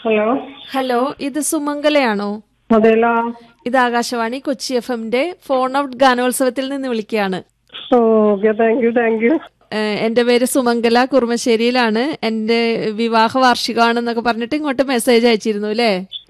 Hello hello ഇത് സുമംഗലയാണോ അതെല്ലോ ഇത് ആകാശവാണി കൊച്ചി എഫ് എമ്മിന്റെ ഫോൺ ഔട്ട് ഗാനോത്സവത്തിൽ നിന്ന് വിളിക്കുകയാണ് okay thank you thank you ഏഹ് എന്റെ പേര് സുമംഗല കുറുമശ്ശേരിയിലാണ് എന്റെ വിവാഹ വാർഷികമാണെന്നൊക്കെ പറഞ്ഞിട്ട് ഇങ്ങോട്ട് മെസ്സേജ് അയച്ചിരുന്നു അല്ലേ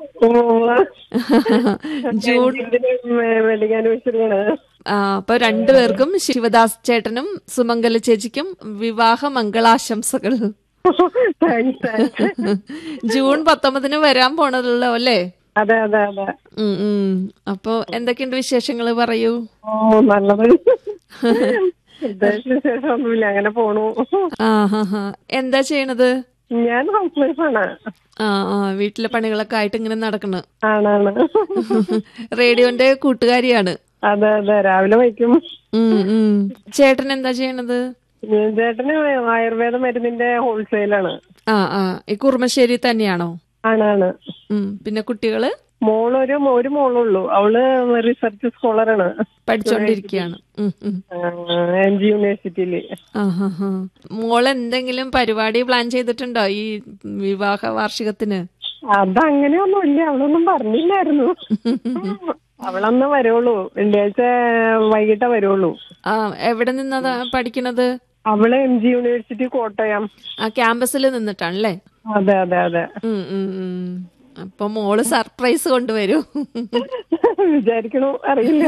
ജൂൺ വെഡിങ് ആനിവേഴ്സറി ആണ് ആ അപ്പൊ രണ്ടുപേർക്കും ശിവദാസ് ചേട്ടനും സുമംഗല ചേച്ചിക്കും വിവാഹ മംഗളാശംസകൾ താങ്ക്സ് താങ്ക്സ് ജൂൺ പത്തൊമ്പതിന് വരാൻ പോണതല്ലോ അല്ലേ അതെ അതെ അതെ ഉം, ഉം. അപ്പൊ എന്തൊക്കെയുണ്ട് വിശേഷങ്ങൾ പറയൂ ഓ നല്ലത് പ്രത്യേകിച്ച് വിശേഷമൊന്നുമില്ല അങ്ങനെ പോണു ആ ഹാ ഹാ എന്താ ചെയ്യണത് ഞാൻ ഹൗസ് വൈഫാണ് ആ ആ വീട്ടിലെ പണികളൊക്കെ ആയിട്ട് ഇങ്ങനെ നടക്കണ് ആണാണ് റേഡിയോന്റെ കൂട്ടുകാരിയാണ് അതെ അതെ രാവിലെ വയ്ക്കും ഉം, ഉം. ചേട്ടൻ എന്താ ചെയ്യണത് ചേട്ടന് ആയുർവേദ മരുന്നിന്റെ ഹോൾസെയിലാണ് ആ ആ ഈ കുറുമശ്ശേരി തന്നെയാണോ ആണാണ് ഉം പിന്നെ കുട്ടികള് മോളൊരു ഒരു മോളുള്ളൂ അവള് റിസർച്ച് സ്കോളറാണ് പഠിച്ചോണ്ടിരിക്കുകയാണ് ഉം, ഉം. എം ജി യൂണിവേഴ്സിറ്റിയില് ആ ഹാ ഹാ മോൾ എന്തെങ്കിലും പരിപാടി പ്ലാൻ ചെയ്തിട്ടുണ്ടോ ഈ വിവാഹ വാർഷികത്തിന് അതങ്ങനെയൊന്നുമില്ല അവളൊന്നും പറഞ്ഞില്ലായിരുന്നു അവളന്ന് വരുള്ളൂ വെള്ളിയാഴ്ച വൈകിട്ടേ വരുള്ളൂ ആ എവിടെ നിന്നതാ പഠിക്കണത് അവള് എം ജി യൂണിവേഴ്സിറ്റി കോട്ടയം ആ ക്യാമ്പസിൽ നിന്നിട്ടാണല്ലേ അതെ അതെ അതെ ഉം, ഉം, ഉം. അപ്പൊ മോള് സർപ്രൈസ് കൊണ്ടുവരൂ വിചാരിക്കണു അറിയില്ല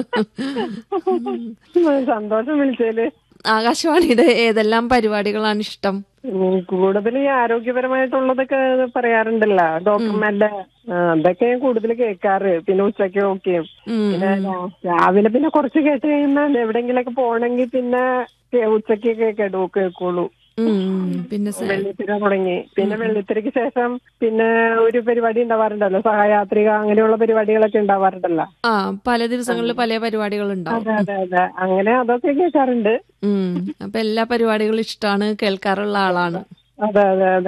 സന്തോഷം വിളിച്ചേല് ആകാശവാണിയുടെ ഏതെല്ലാം പരിപാടികളാണ് ഇഷ്ടം ഉം, കൂടുതൽ ഈ ആരോഗ്യപരമായിട്ടുള്ളതൊക്കെ പറയാറുണ്ടല്ലോ ഡോക്ടർമാരുടെ ആ, അതൊക്കെ ഞാൻ കൂടുതൽ കേൾക്കാറ് പിന്നെ ഉച്ചയ്ക്ക് നോക്കിയും ഉം, പിന്നെ രാ- രാവിലെ പിന്നെ കുറച്ച് കേട്ട് കഴിയുമ്പോൾ എവിടെങ്കിലൊക്കെ പോണെങ്കിൽ പിന്നെ കേ- ഉച്ചയ്ക്ക് കേട്ടു കേൾക്കുള്ളൂ ഉം, ഉം. പിന്നെ സ- വെള്ളിത്തിര തുടങ്ങി പിന്നെ വെള്ളിത്തിരക്ക് ശേഷം പിന്നെ ഒരു പരിപാടി ഉണ്ടാവാറുണ്ടല്ലോ സഹയാത്രിക അങ്ങനെയുള്ള പരിപാടികളൊക്കെ ഉണ്ടാവാറുണ്ടല്ലോ ആ പല ദിവസങ്ങളിൽ പല പരിപാടികൾ ഉണ്ടാവും അതെ അതെ അതെ അങ്ങനെ അതൊക്കെ കേൾക്കാറുണ്ട് ഉം അപ്പൊ എല്ലാ പരിപാടികളും ഇഷ്ടമാണ് കേൾക്കാറുള്ള ആളാണ് അതെ അതെ അതെ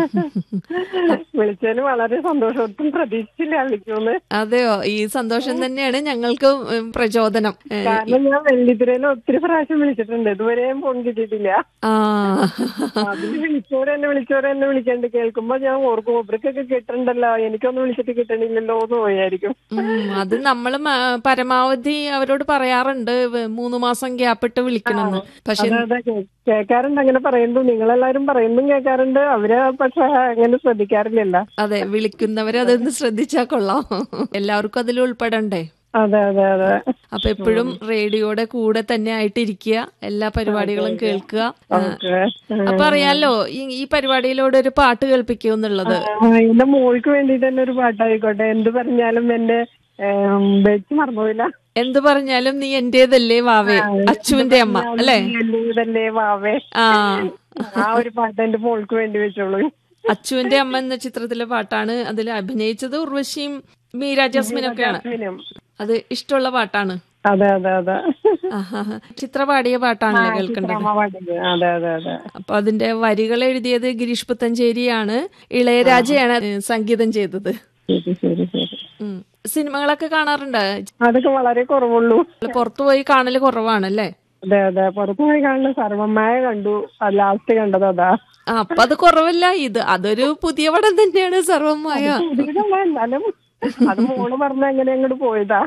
വിളിച്ചതിന് വളരെ സന്തോഷം ഒട്ടും പ്രതീക്ഷിച്ചില്ല വിളിക്കുമെന്ന് അതെയോ ഈ സന്തോഷം തന്നെയാണ് ഞങ്ങൾക്ക് ഉം, പ്രചോദനം ഏ, കാരണം ഞാൻ വെള്ളിത്തിരയിൽ ഒത്തിരി പ്രാവശ്യം വിളിച്ചിട്ടുണ്ട് ഇതുവരെയും ഫോൺ കിട്ടിയിട്ടില്ല ആ അതിൽ വിളിച്ചവരെ എന്നെ വിളിച്ചവരെ എന്നെ വിളിക്കണ്ട് കേൾക്കുമ്പോ ഞാൻ ഓർക്കും ഇവർക്കൊക്കെ കിട്ടണ്ടല്ലോ എനിക്കൊന്നും വിളിച്ചിട്ട് കിട്ടണില്ലല്ലോ എന്ന് പോയായിരിക്കും ഉം, അത് നമ്മൾ പരമാവധി അവരോട് പറയാറുണ്ട് വ- മൂന്ന് മാസം ഗ്യാപ്പിട്ട് വിളിക്കണമെന്ന് പക്ഷെ അതെ അതെ കേ- കേൾക്കാറുണ്ട് അങ്ങനെ പറയുന്നു നിങ്ങളെല്ലാരും പറയുന്നതും കേൾക്കാറുണ്ട് അവര് പക്ഷെ അങ്ങനെ ശ്രദ്ധിക്കാറില്ലല്ലോ അതെ വിളിക്കുന്നവരെ അതൊന്ന് ശ്രദ്ധിച്ചാ കൊള്ളാം എല്ലാവർക്കും അതിൽ ഉൾപ്പെടണ്ടേ അതെ അതെ അതെ അപ്പൊ എപ്പോഴും റേഡിയോയുടെ കൂടെ തന്നെ ആയിട്ടിരിക്കുക എല്ലാ പരിപാടികളും കേൾക്കുക ആ, ഓക്കെ അപ്പൊ അറിയാലോ ഈ ഈ പരിപാടിയിലൂടെ ഒരു പാട്ട് കേൾപ്പിക്കൂ എന്നുള്ളത് എന്റെ മോൾക്ക് വേണ്ടിട്ട് തന്നെ ഒരു പാട്ടായിക്കോട്ടെ എന്ത് പറഞ്ഞാലും എന്റെ വെച്ച് മറന്നുപോയില്ല എന്ത് പറഞ്ഞാലും നീ എന്റേതല്ലേ വാവേ അച്ചുവിന്റെ അമ്മ അല്ലേ എന്റേതല്ലേ വാവേ ആ ആ ഒരു പാട്ട് എന്റെ മോൾക്ക് വേണ്ടി വെച്ചോളൂ അച്ചുവിന്റെ അമ്മ എന്ന ചിത്രത്തിലെ പാട്ടാണ് അതിൽ അഭിനയിച്ചത് ഉർവശിയും മീര ജസ്മിനും ഒക്കെയാണ് ജാസ്മിനും. അത് ഇഷ്ടമുള്ള പാട്ടാണ് അതെ അതെ അതെ ആഹാ. ചിത്ര പാടിയ പാട്ടാണല്ലോ കേൾക്കേണ്ടത് ചിത്രാമ്മ പാടിയത്. അതെ അതെ അതെ അപ്പൊ അതിന്റെ വരികൾ എഴുതിയത് ഗിരീഷ് പുത്തഞ്ചേരിയാണ് ഇളയരാജയാണ് ഏ, സംഗീതം ചെയ്തത് ശരി ശരി ശരി ഉം. സിനിമകളൊക്കെ കാണാറുണ്ട് അതൊക്കെ വളരെ കുറവുള്ളൂ പുറത്തു പോയി കാണല് കുറവാണല്ലേ അതെ അതെ പുറത്തു പോയി കാണുന്ന സർവമായ കണ്ടു ലാസ്റ്റ് കണ്ടത് അതാ ആ, അപ്പൊ അത് കുറവല്ല ഇത് അതൊരു പുതിയ പടം തന്നെയാണ് സർവമായ പുതിയതല്ല എന്നാലും അത് മോള് പറഞ്ഞ എങ്ങനെ അങ്ങോട്ട് പോയതാ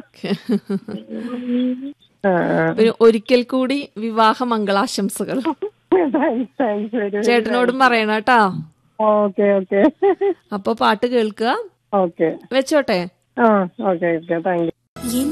ആ, ആ. ഒരു ഒരിക്കൽ കൂടി വിവാഹ മംഗളാശംസകൾ താങ്ക്സ് താങ്ക്സ് വെരി ചേട്ടനോടും പറയണം കേട്ടാ ഓക്കെ ഓക്കെ അപ്പൊ പാട്ട് കേൾക്കുക ഓക്കെ വെച്ചോട്ടെ ആ ഓക്കെ ഓക്കെ താങ്ക് യു